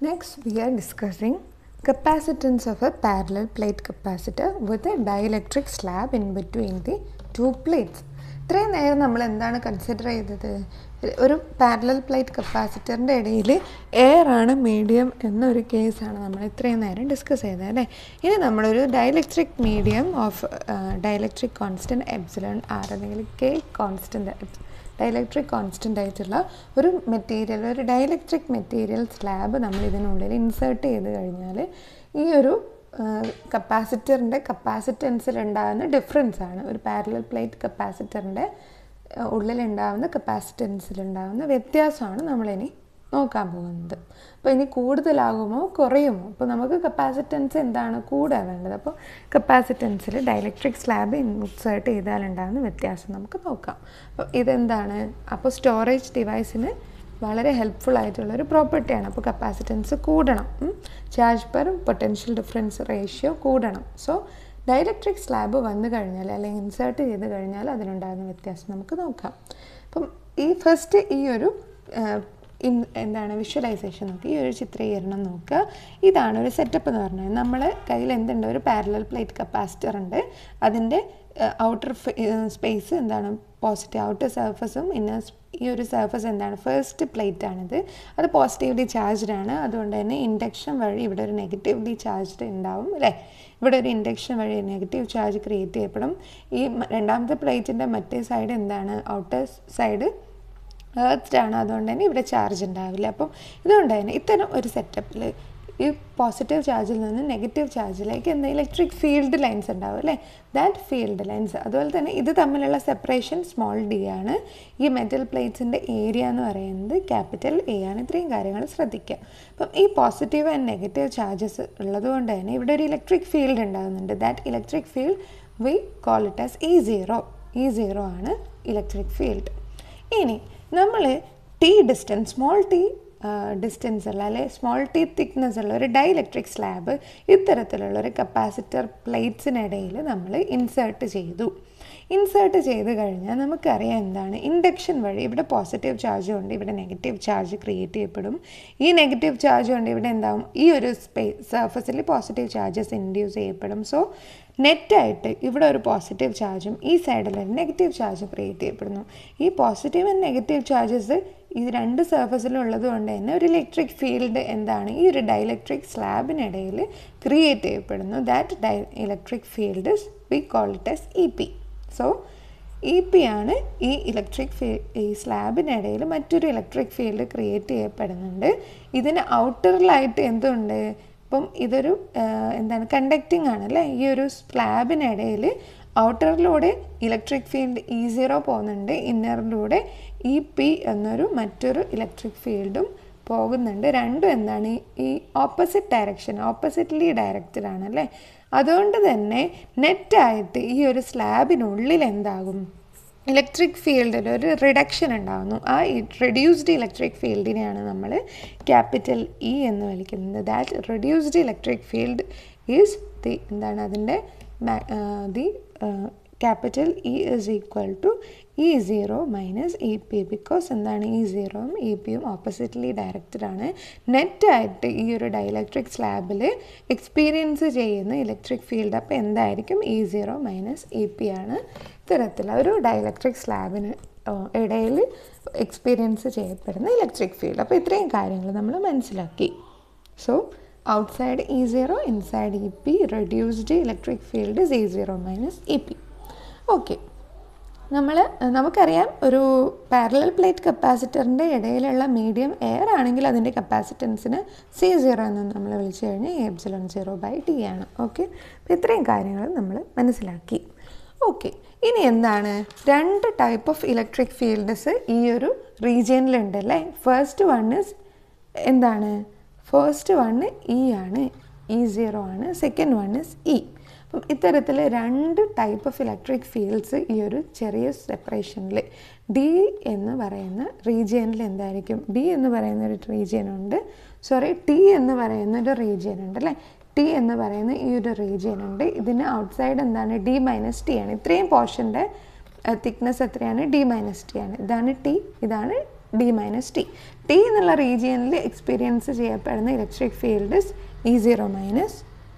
Next, we are discussing capacitance of a parallel plate capacitor with a dielectric slab in between the two plates. ഇത്രയും നേരം നമ്മൾ എന്താണ് consider ചെയ്തത് ഒരു parallel plate കപ്പാസിറ്ററിൻ്റെ ഇടയിൽ air ആണ് മീഡിയം എന്നൊരു കേസാണ് നമ്മൾ ഇത്രയും നേരം ഡിസ്കസ് ചെയ്തത് അല്ലേ ഇനി നമ്മളൊരു dielectric medium of dielectric constant epsilon R അല്ലെങ്കിൽ കെ കോൺസ്റ്റൻറ്റ് ഡയലക്ട്രിക് കോൺസ്റ്റൻ്റ് ആയിട്ടുള്ള ഒരു മെറ്റീരിയൽ ഒരു ഡയലക്ട്രിക് മെറ്റീരിയൽ സ്ലാബ് നമ്മൾ ഇതിനുള്ളിൽ ഇൻസേർട്ട് ചെയ്ത് കഴിഞ്ഞാൽ ഈ ഒരു കപ്പാസിറ്ററിൻ്റെ കപ്പാസിറ്റൻസിൽ ഉണ്ടാകുന്ന ഡിഫറൻസ് ആണ് ഒരു പാരലൽ പ്ലേറ്റ് കപ്പാസിറ്ററിൻ്റെ ഉള്ളിലുണ്ടാകുന്ന കപ്പാസിറ്റൻസിലുണ്ടാകുന്ന വ്യത്യാസമാണ് നമ്മളിനി നോക്കാൻ പോകുന്നത് അപ്പോൾ ഇനി കൂടുതലാകുമോ കുറയുമോ അപ്പോൾ നമുക്ക് കപ്പാസിറ്റൻസ് എന്താണ് കൂടെ വേണ്ടത് അപ്പോൾ കപ്പാസിറ്റൻസിൽ ഡയലക്ട്രിക് സ്ലാബ് ഇൻസേർട്ട് ചെയ്താലുണ്ടാകുന്ന വ്യത്യാസം നമുക്ക് നോക്കാം അപ്പോൾ ഇതെന്താണ് അപ്പോൾ സ്റ്റോറേജ് ഡിവൈസിന് വളരെ ഹെൽപ്ഫുൾ ആയിട്ടുള്ള ഒരു പ്രോപ്പർട്ടിയാണ് അപ്പോൾ കപ്പാസിറ്റൻസ് കൂടണം charge per potential difference ratio കൂടണം സോ ഡയലക്ട്രിക് സ്ലാബ് വന്നു കഴിഞ്ഞാൽ അല്ലെങ്കിൽ ഇൻസേർട്ട് ചെയ്ത് കഴിഞ്ഞാൽ അതിനുണ്ടാകുന്ന വ്യത്യാസം നമുക്ക് നോക്കാം അപ്പം ഈ ഫസ്റ്റ് ഈ ഒരു ഇൻ എന്താണ് വിഷ്വലൈസേഷൻ നോക്കി ഈ ഒരു ചിത്രീകരണം നോക്കുക ഇതാണ് ഒരു സെറ്റപ്പ് എന്ന് പറഞ്ഞാൽ നമ്മൾ കയ്യിൽ എന്തുണ്ട് ഒരു പാരലൽ പ്ലേറ്റ് കപ്പാസിറ്റർ ഉണ്ട് അതിൻ്റെ ഔട്ടർ സ്പേസ് എന്താണ് പോസിറ്റീവ് ഔട്ടർ സർഫസും ഇന്നർ ഈ ഒരു സർഫസ് എന്താണ് ഫസ്റ്റ് പ്ലേറ്റ് ആണിത് അത് പോസിറ്റീവ്ലി ചാർജ്ഡ് ആണ് അതുകൊണ്ട് തന്നെ ഇൻഡക്ഷൻ വഴി ഇവിടെ ഒരു നെഗറ്റീവ്ലി ചാർജ്ഡ് ഉണ്ടാവും അല്ലേ ഇവിടെ ഒരു ഇൻഡക്ഷൻ വഴി നെഗറ്റീവ് ചാർജ് ക്രിയേറ്റ് ചെയ്യപ്പെടും ഈ രണ്ടാമത്തെ പ്ലേറ്റിൻ്റെ മറ്റേ സൈഡ് എന്താണ് ഔട്ടർ സൈഡ് ഏർത്ത്ഡ് ആണ് അതുകൊണ്ട് തന്നെ ഇവിടെ ചാർജ് ഉണ്ടാവില്ല അപ്പം ഇതുകൊണ്ട് തന്നെ ഇത്തരം ഒരു സെറ്റപ്പിൽ ഈ പോസിറ്റീവ് ചാർജിൽ നിന്ന് നെഗറ്റീവ് ചാർജിലേക്ക് എന്താ ഇലക്ട്രിക് ഫീൽഡ് ലൈൻസ് ഉണ്ടാവും അല്ലേ ദാറ്റ് ഫീൽഡ് ലൈൻസ് അതുപോലെ തന്നെ ഇത് തമ്മിലുള്ള സെപ്പറേഷൻ സ്മോൾ ഡി ആണ് ഈ മെറ്റൽ പ്ലേറ്റ്സിൻ്റെ ഏരിയ എന്ന് പറയുന്നത് ക്യാപിറ്റൽ എ ആണ് ഇത്രയും കാര്യങ്ങൾ ശ്രദ്ധിക്കുക അപ്പം ഈ പോസിറ്റീവ് ആൻഡ് നെഗറ്റീവ് ചാർജസ് ഉള്ളതുകൊണ്ട് തന്നെ ഇവിടെ ഒരു ഇലക്ട്രിക് ഫീൽഡ് ഉണ്ടാകുന്നുണ്ട് that electric field we call it as E zero E zero ആണ് ഇലക്ട്രിക് ഫീൽഡ് ഇനി നമ്മൾ T distance small T distance ഉള്ള അല്ലെ സ്മോൾ ടി തിക്നെസ് ഉള്ള ഒരു ഡൈലക്ട്രിക് സ്ലാബ് ഇത്തരത്തിലുള്ള ഒരു കപ്പാസിറ്റർ പ്ലേറ്റ്സിനിടയിൽ നമ്മൾ ഇൻസേർട്ട് ചെയ്തു ഇൻസേർട്ട് ചെയ്ത് കഴിഞ്ഞാൽ നമുക്കറിയാം എന്താണ് ഇൻഡക്ഷൻ വഴി ഇവിടെ പോസിറ്റീവ് ചാർജ് കൊണ്ട് ഇവിടെ നെഗറ്റീവ് ചാർജ് ക്രിയേറ്റ് ചെയ്യപ്പെടും ഈ നെഗറ്റീവ് ചാർജ് കൊണ്ട് ഇവിടെ എന്താവും ഈ ഒരു സ്പേ സർഫസിൽ പോസിറ്റീവ് ചാർജസ് ഇൻഡ്യൂസ് ചെയ്യപ്പെടും സോ നെറ്റായിട്ട് ഇവിടെ ഒരു പോസിറ്റീവ് ചാർജും ഈ സൈഡിൽ ഒരു നെഗറ്റീവ് ചാർജും ക്രിയേറ്റ് ചെയ്യപ്പെടുന്നു ഈ പോസിറ്റീവ് ആൻഡ് നെഗറ്റീവ് ചാർജസ് ഈ രണ്ട് സർഫസിലും ഉള്ളത് കൊണ്ട് തന്നെ ഒരു ഇലക്ട്രിക് ഫീൽഡ് എന്താണ് ഈ ഒരു ഡൈലക്ട്രിക് സ്ലാബിനിടയിൽ ക്രിയേറ്റ് ചെയ്യപ്പെടുന്നു that dielectric field we call it as E P so E P ആണ് ഈ ഇലക്ട്രിക് ഫീ ഈ സ്ലാബിനിടയിൽ മറ്റൊരു ഇലക്ട്രിക് ഫീൽഡ് ക്രിയേറ്റ് ചെയ്യപ്പെടുന്നുണ്ട് ഇതിന് ഔട്ടറിലായിട്ട് എന്തുണ്ട് ഇപ്പം ഇതൊരു എന്താണ് കണ്ടക്റ്റിംഗ് ആണ് അല്ലേ ഈ ഒരു സ്ലാബിനിടയിൽ ഔട്ടറിലൂടെ ഇലക്ട്രിക് ഫീൽഡ് ഇ സീറോ പോകുന്നുണ്ട് ഇന്നറിലൂടെ ഇ പി എന്നൊരു മറ്റൊരു ഇലക്ട്രിക് ഫീൽഡും പോകുന്നുണ്ട് രണ്ടും എന്താണ് ഈ ഓപ്പോസിറ്റ് ഡയറക്ഷൻ ഓപ്പോസിറ്റ്ലി ഡയറക്റ്റഡ് ആണ് അല്ലേ അതുകൊണ്ട് തന്നെ നെറ്റായിട്ട് ഈ ഒരു സ്ലാബിനുള്ളിൽ എന്താകും ഇലക്ട്രിക് ഫീൽഡിൽ ഒരു റിഡക്ഷൻ ഉണ്ടാകുന്നു ആ റെഡ്യൂസ്ഡ് ഇലക്ട്രിക് ഫീൽഡിനെയാണ് നമ്മൾ ക്യാപിറ്റൽ ഇ എന്ന് വിളിക്കുന്നത് that reduced electric field is the എന്താണ് അതിൻ്റെ the capital E is equal to E zero minus E P because എന്താണ് ഇ സീറോയും ഇ പിയും ഓപ്പോസിറ്റ്ലി ഡയറക്റ്റഡ് ആണ് നെറ്റായിട്ട് ഈ ഒരു ഡയലക്ട്രിക് സ്ലാബിൽ എക്സ്പീരിയൻസ് ചെയ്യുന്ന ഇലക്ട്രിക് ഫീൽഡ് അപ്പോൾ എന്തായിരിക്കും E zero minus E P ആണ് ഇത്തരത്തിൽ ഒരു ഡയലക്ട്രിക് സ്ലാബിന് ഇടയിൽ എക്സ്പീരിയൻസ് ചെയ്യപ്പെടുന്ന ഇലക്ട്രിക് ഫീൽഡ് അപ്പോൾ ഇത്രയും കാര്യങ്ങൾ നമ്മൾ മനസ്സിലാക്കി so outside E zero inside E P reduced electric field is E zero minus E P okay നമ്മൾ നമുക്കറിയാം ഒരു പാരലൽ പ്ലേറ്റ് കപ്പാസിറ്ററിൻ്റെ ഇടയിലുള്ള മീഡിയം എയർ ആണെങ്കിൽ അതിൻ്റെ കപ്പാസിറ്റൻസിന് സി സീറോ എന്ന് നമ്മൾ വിളിച്ചു കഴിഞ്ഞാൽ എപ്സിലോൺ സീറോ ബൈ ടി ആണ് ഓക്കെ അപ്പോൾ ഇത്രയും കാര്യങ്ങൾ നമ്മൾ മനസ്സിലാക്കി ഓക്കെ ഇനി എന്താണ് രണ്ട് ടൈപ്പ് ഓഫ് ഇലക്ട്രിക് ഫീൽഡ്സ് ഈ ഒരു റീജിയനിലുണ്ട് അല്ലേ ഫസ്റ്റ് വൺ ഇസ് എന്താണ് ഫസ്റ്റ് വണ്ണ് ഇ ആണ് ഇ സീറോ ആണ് സെക്കൻഡ് വൺ ഇസ് ഇ അപ്പം ഇത്തരത്തിൽ രണ്ട് ടൈപ്പ് ഓഫ് ഇലക്ട്രിക് ഫീൽഡ്സ് ഈ ഒരു ചെറിയ സെപ്പറേഷനിൽ ഡി എന്ന് പറയുന്ന റീജിയനിൽ എന്തായിരിക്കും ഡി എന്ന് പറയുന്ന ഒരു റീജിയൻ ഉണ്ട് സോറി ടി എന്ന് പറയുന്ന ഒരു റീജിയൻ ഉണ്ട് അല്ലേ ടി എന്ന് പറയുന്ന ഈ ഒരു റീജിയൻ ഉണ്ട് ഇതിന് ഔട്ട്സൈഡ് എന്താണ് ഡി മൈനസ് ടി ആണ് ഇത്രയും പോർഷൻ്റെ തിക്നെസ് എത്രയാണ് ഡി മൈനസ് ടി ആണ് ഇതാണ് ടി ഇതാണ് ഡി മൈനസ് ടി ടി എന്നുള്ള റീജിയനിൽ എക്സ്പീരിയൻസ് ചെയ്യപ്പെടുന്ന electric field is E zero minus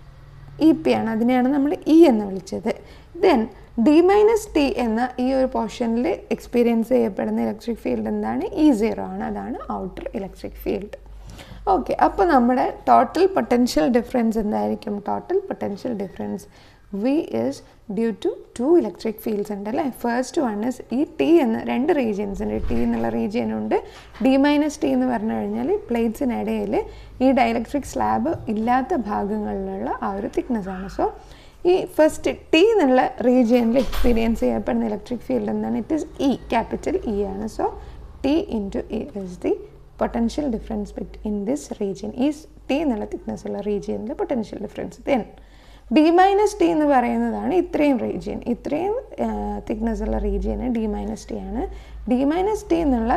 E P ആണ് അതിനെയാണ് നമ്മൾ ഇ എന്ന് വിളിച്ചത് ദെൻ ഡി മൈനസ് ടി എന്ന ഈ ഒരു പോർഷനിൽ എക്സ്പീരിയൻസ് ചെയ്യപ്പെടുന്ന ഇലക്ട്രിക് ഫീൽഡ് എന്താണ് ഇ സീറോ ആണ് അതാണ് ഔട്ടർ ഇലക്ട്രിക് ഫീൽഡ് ഓക്കെ അപ്പോൾ നമ്മുടെ ടോട്ടൽ പൊട്ടൻഷ്യൽ ഡിഫറൻസ് എന്തായിരിക്കും total potential difference V is due to two electric fields ഉണ്ട് അല്ലേ ഫസ്റ്റ് വൺ ഇസ് ഈ ടി എന്ന രണ്ട് റീജിയൻസ് ഉണ്ട് ടി എന്നുള്ള റീജിയൻ ഉണ്ട് ഡി മൈനസ് ടി എന്ന് പറഞ്ഞു കഴിഞ്ഞാൽ പ്ലേറ്റ്സിനിടയിൽ ഈ ഡയലക്ട്രിക് സ്ലാബ് ഇല്ലാത്ത ഭാഗങ്ങളിലുള്ള ആ ഒരു തിക്നെസ് ആണ് സോ ഈ ഫസ്റ്റ് ടി എന്നുള്ള റീജിയനിൽ എക്സ്പീരിയൻസ് ചെയ്യപ്പെടുന്ന ഇലക്ട്രിക് ഫീൽഡ് എന്താണ് it is E capital E ആണ് so T into E is the potential difference bit in this region ഈ ടി എന്നുള്ള തിക്നെസ് ഉള്ള റീജിയനിൽ potential difference then D minus T എന്ന് പറയുന്നതാണ് ഇത്രയും റീജിയൻ ഇത്രയും തിക്നെസ് ഉള്ള റീജിയന് ഡി മൈനസ് ടി ആണ് ഡി മൈനസ് ടി എന്നുള്ള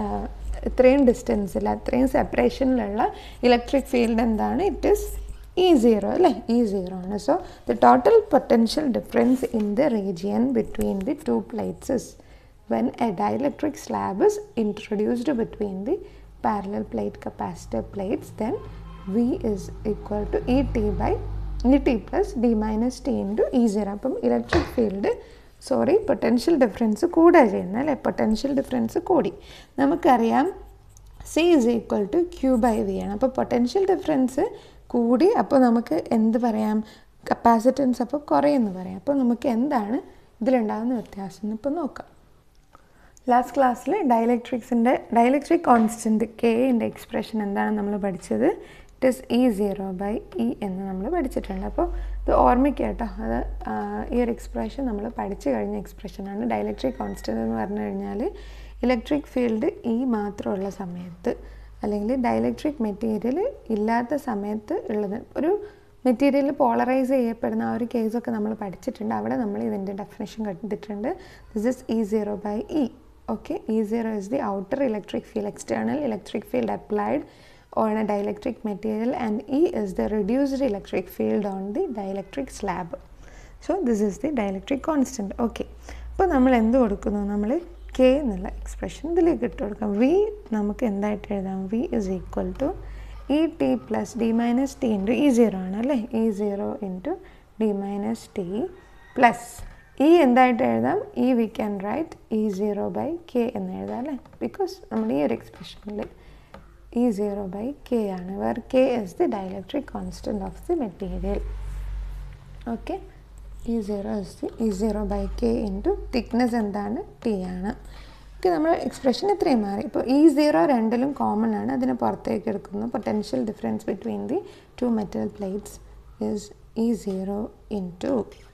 ഇത്രയും ഡിസ്റ്റൻസിൽ അത്രയും സെപ്പറേഷനിലുള്ള ഇലക്ട്രിക് ഫീൽഡ് എന്താണ് ഇറ്റ് ഇസ് ഇ സീറോ അല്ലേ ഇ സീറോ ആണ് so the total potential difference in the region between the two plates is when a dielectric slab is introduced between the parallel plate capacitor plates then V is equal to ET by ET plus D minus T into E0 അപ്പം electric field sorry potential difference കൂടുക ചെയ്യുന്നത് അല്ലേ potential difference കൂടി നമുക്കറിയാം C is equal to Q by V ആണ് അപ്പോൾ potential difference കൂടി അപ്പോൾ നമുക്ക് എന്ത് പറയാം കപ്പാസിറ്റൻസ് അപ്പോൾ കുറയെന്ന് പറയാം അപ്പോൾ നമുക്ക് എന്താണ് ഇതിലുണ്ടാകുന്ന വ്യത്യാസം എന്ന് ഇപ്പോൾ നോക്കാം ലാസ്റ്റ് ക്ലാസ്സിൽ ഡയലക്ട്രിക്സിൻ്റെ ഡയലക്ട്രിക് കോൺസ്റ്റൻറ്റ് കെൻ്റെ എക്സ്പ്രഷൻ എന്താണ് നമ്മൾ പഠിച്ചത് it is E zero by E എന്ന് നമ്മൾ പഠിച്ചിട്ടുണ്ട് അപ്പോൾ ഇത് ഓർമ്മിക്കുക കേട്ടോ അത് ഈ ഒരു എക്സ്പ്രഷൻ നമ്മൾ പഠിച്ചു കഴിഞ്ഞ എക്സ്പ്രഷനാണ് ഡയലക്ട്രിക് കോൺസ്റ്റൻറ്റ് എന്ന് പറഞ്ഞു കഴിഞ്ഞാൽ ഇലക്ട്രിക് ഫീൽഡ് ഇ മാത്രമുള്ള സമയത്ത് അല്ലെങ്കിൽ ഡയലക്ട്രിക് മെറ്റീരിയൽ ഇല്ലാത്ത സമയത്ത് ഉള്ളത് ഒരു മെറ്റീരിയൽ പോളറൈസ് ചെയ്യപ്പെടുന്ന ആ ഒരു കേസൊക്കെ നമ്മൾ പഠിച്ചിട്ടുണ്ട് അവിടെ നമ്മൾ ഇതിൻ്റെ ഡെഫിനേഷൻ കണ്ടിട്ടുണ്ട് this is E zero by E okay E0 is the outer electric field external electric field applied on a dielectric material and E is the reduced electric field on the dielectric slab so this is the dielectric constant okay അപ്പോൾ നമ്മൾ എന്ത് കൊടുക്കുന്നു നമ്മൾ K എന്നുള്ള expression ഇതിലേക്ക് ഇട്ട് കൊടുക്കാം V നമുക്ക് എന്തായിട്ട് എഴുതാം V is equal to E T plus D minus T into E zero ആണ് അല്ലേ E zero into D minus T plus E എന്തായിട്ട് എഴുതാം E we can write E zero by K എന്ന് എഴുതാം അല്ലേ ബിക്കോസ് നമ്മൾ ഈ ഒരു എക്സ്പ്രഷനിൽ ഇ സീറോ ബൈ കെ ആണ് where K is the dielectric constant of the material okay E zero is the E zero by K into thickness എന്താണ് T ആണ് ഓക്കെ നമ്മൾ എക്സ്പ്രഷൻ ഇത്രയും മാറി ഇപ്പോൾ ഇ സീറോ രണ്ടിലും കോമൺ ആണ് അതിനെ പുറത്തേക്ക് എടുക്കുന്നു potential difference between the two metal plates is E zero into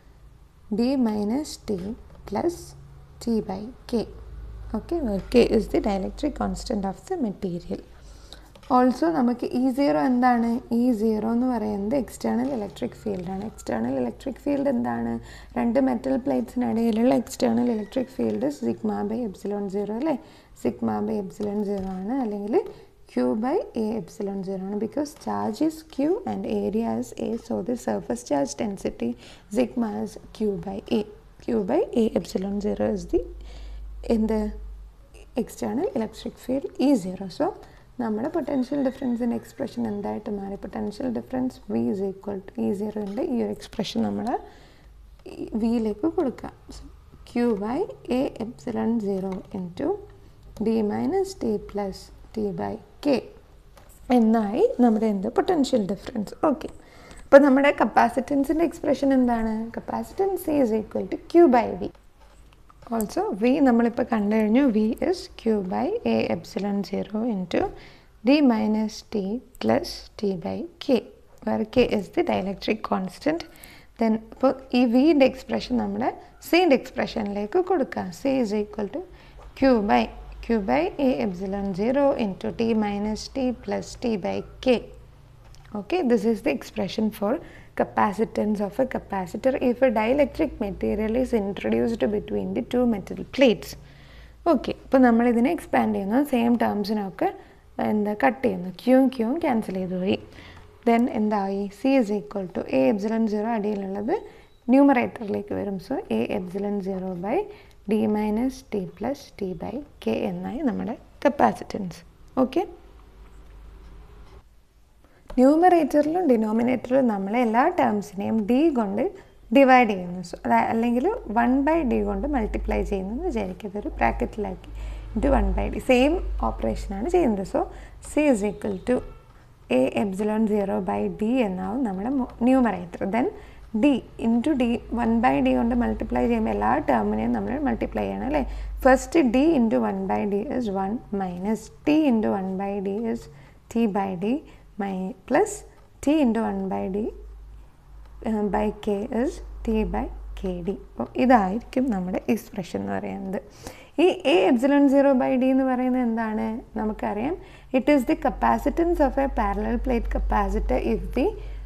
d minus t plus t by k okay where k is the dielectric constant of the material also നമുക്ക് E zero എന്താണ് E zero എന്ന് പറയുന്നത് external electric ഫീൽഡാണ് external electric field എന്താണ് രണ്ട് metal പ്ലേറ്റ്സിനിടയിലുള്ള external electric field sigma by epsilon zero അല്ലേ sigma by epsilon zero ആണ് അല്ലെങ്കിൽ Q by A epsilon zero ആണ് because charge is Q and area is A so the surface charge density sigma is Q by A Q by A epsilon zero is the എന്ത് external electric field E zero so നമ്മുടെ potential ഡിഫറൻസിൻ്റെ expression എന്തായിട്ട് മാറി potential difference V is equal to E സീറോൻ്റെ ഈ ഒരു expression നമ്മൾ വിയിലേക്ക് കൊടുക്കാം Q by A epsilon zero into D minus T plus T by K എന്നായി നമ്മുടെ എന്ത് പൊട്ടൻഷ്യൽ ഡിഫറൻസ് ഓക്കെ അപ്പോൾ നമ്മുടെ കപ്പാസിറ്റൻസിൻ്റെ എക്സ്പ്രഷൻ എന്താണ് capacitance is equal to Q by V also V നമ്മളിപ്പോൾ കണ്ടു കഴിഞ്ഞു V is Q by A epsilon zero into D minus T plus T by K where K is the dielectric constant then ഇപ്പോൾ ഈ വിൻ്റെ expression നമ്മുടെ സിൻ്റെ എക്സ്പ്രഷനിലേക്ക് കൊടുക്കുക C is equal to Q by Q by A epsilon zero into T minus T plus T by K okay this is the expression for capacitance of a capacitor if a dielectric material is introduced between the two metal plates okay ഇപ്പോൾ നമ്മൾ ഇതിനെ expand ചെയ്യുന്നു same ടേംസിനൊക്കെ എന്താ cut ചെയ്യുന്നു ക്യൂവും ക്യൂവും cancel ചെയ്തു പോയി then എന്തായി C is equal to A epsilon zero അടിയിലുള്ളത് ന്യൂമറേറ്ററിലേക്ക് വരും so A epsilon zero by D minus T plus T by K എന്നായി നമ്മുടെ കപ്പാസിറ്റൻസ് ഓക്കെ ന്യൂമറേറ്ററിലും ഡിനോമിനേറ്ററിലും നമ്മൾ എല്ലാ ടേംസിനെയും ഡി കൊണ്ട് ഡിവൈഡ് ചെയ്യുന്നു സോ അതായത് അല്ലെങ്കിൽ വൺ ബൈ ഡി കൊണ്ട് മൾട്ടിപ്ലൈ ചെയ്യുന്നു എന്ന് വിചാരിക്കുക ഇതൊരു ബ്രാക്കറ്റിലാക്കി into one by D same ഓപ്പറേഷനാണ് ചെയ്യുന്നത് so C is equal to A epsilon zero by D എന്നാവും നമ്മുടെ numerator then D into D one by D കൊണ്ട് മൾട്ടിപ്ലൈ ചെയ്യുമ്പോൾ എല്ലാ ടേമിനെയും നമ്മൾ മൾട്ടിപ്ലൈ ചെയ്യണം അല്ലേ first D into one by D is one minus T into one by D is T by D my plus T into one by D by K is T by K D അപ്പോൾ ഇതായിരിക്കും നമ്മുടെ expression എന്ന് പറയുന്നത് ഈ A epsilon zero by D എന്ന് പറയുന്നത് എന്താണ് നമുക്കറിയാം it is the capacitance of a parallel plate capacitor if the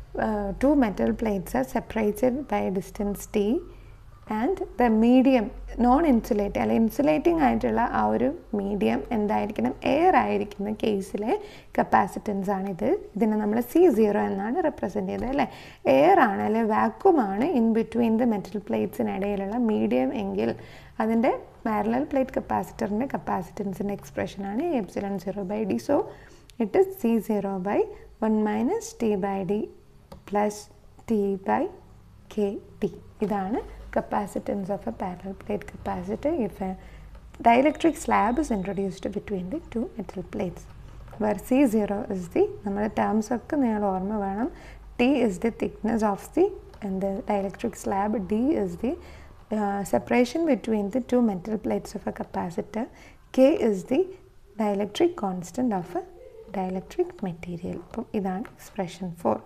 two metal plates are separated by distance T and the medium non insulate അല്ല ഇൻസുലേറ്റിംഗ് ആയിട്ടുള്ള ആ ഒരു മീഡിയം എന്തായിരിക്കണം air ആയിരിക്കുന്ന കേസിലെ കപ്പാസിറ്റൻസ് ആണിത് ഇതിനെ നമ്മൾ സി സീറോ എന്നാണ് റെപ്രസെൻ്റ് ചെയ്തത് അല്ലേ എയർ ആണ് അല്ലെ വാക്വം ആണ് ഇൻ ബിറ്റ്വീൻ ദ മെറ്റൽ പ്ലേറ്റ്സിനിടയിലുള്ള മീഡിയം എങ്കിൽ അതിൻ്റെ പാരലൽ പ്ലേറ്റ് കപ്പാസിറ്ററിൻ്റെ കപ്പാസിറ്റൻസിൻ്റെ എക്സ്പ്രഷനാണ് epsilon zero by D so it is C zero by one minus T by D plus T by K T ഇതാണ് capacitance of a parallel plate capacitor if a dielectric slab is introduced between the two metal plates where C0 is the നമ്മുടെ terms ഒക്കെ നിങ്ങൾ ഓർമ്മ വേണം T is the thickness of the and the dielectric slab D is the uh, separation between the two metal plates of a capacitor K is the dielectric constant of a dielectric material അപ്പം ഇതാണ് expression for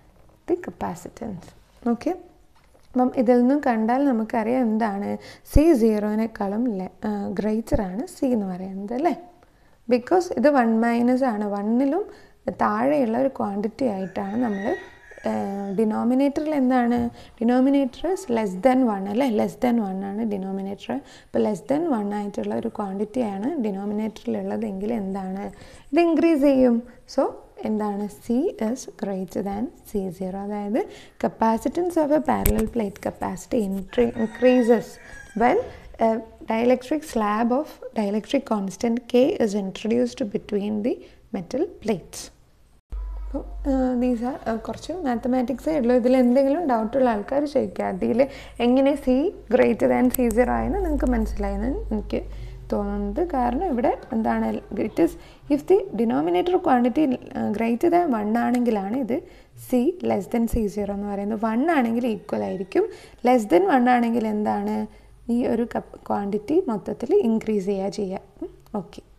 the capacitance okay അപ്പം ഇതിൽ നിന്നും കണ്ടാൽ നമുക്കറിയാം എന്താണ് C സീറോനേക്കാളും ഗ്രേറ്ററാണ് C എന്ന് പറയുന്നത് അല്ലേ ബിക്കോസ് ഇത് വൺ മൈനസ് ആണ് വണ്ണിലും താഴെയുള്ള ഒരു ക്വാണ്ടിറ്റി ആയിട്ടാണ് നമ്മൾ ഡിനോമിനേറ്ററിൽ എന്താണ് ഡിനോമിനേറ്റർ ലെസ് ദെൻ വൺ അല്ലേ ലെസ് ദെൻ വൺ ആണ് ഡിനോമിനേറ്റർ ഇപ്പോൾ ലെസ് ദെൻ വൺ ആയിട്ടുള്ള ഒരു ക്വാണ്ടിറ്റിയാണ് ഡിനോമിനേറ്ററിലുള്ളതെങ്കിൽ എന്താണ് ഇത് ഇൻക്രീസ് ചെയ്യും സോ എന്താണ് C is greater than C zero അതായത് capacitance of a parallel plate capacity entry increases when dielectric slab of dielectric constant K is introduced between the metal plates അപ്പോൾ these are കുറച്ച് മാത്തമാറ്റിക്സേ ഉള്ളൂ ഇതിൽ എന്തെങ്കിലും ഡൗട്ടുള്ള ആൾക്കാർ ചോദിക്കുക അതിൽ എങ്ങനെ C greater than C zero ആയെന്ന് നിങ്ങൾക്ക് മനസ്സിലായെന്ന് എനിക്ക് തോന്നുന്നത് കാരണം ഇവിടെ എന്താണ് it is if the denominator quantity greater than one ആണെങ്കിലാണ് ഇത് C less than C zero എന്ന് പറയുന്നത് വൺ ആണെങ്കിൽ ഈക്വൽ ആയിരിക്കും ലെസ് ദെൻ വൺ ആണെങ്കിൽ എന്താണ് ഈ ഒരു ക്വാണ്ടിറ്റി മൊത്തത്തിൽ ഇൻക്രീസ് ചെയ്യുക ചെയ്യുക ഓക്കെ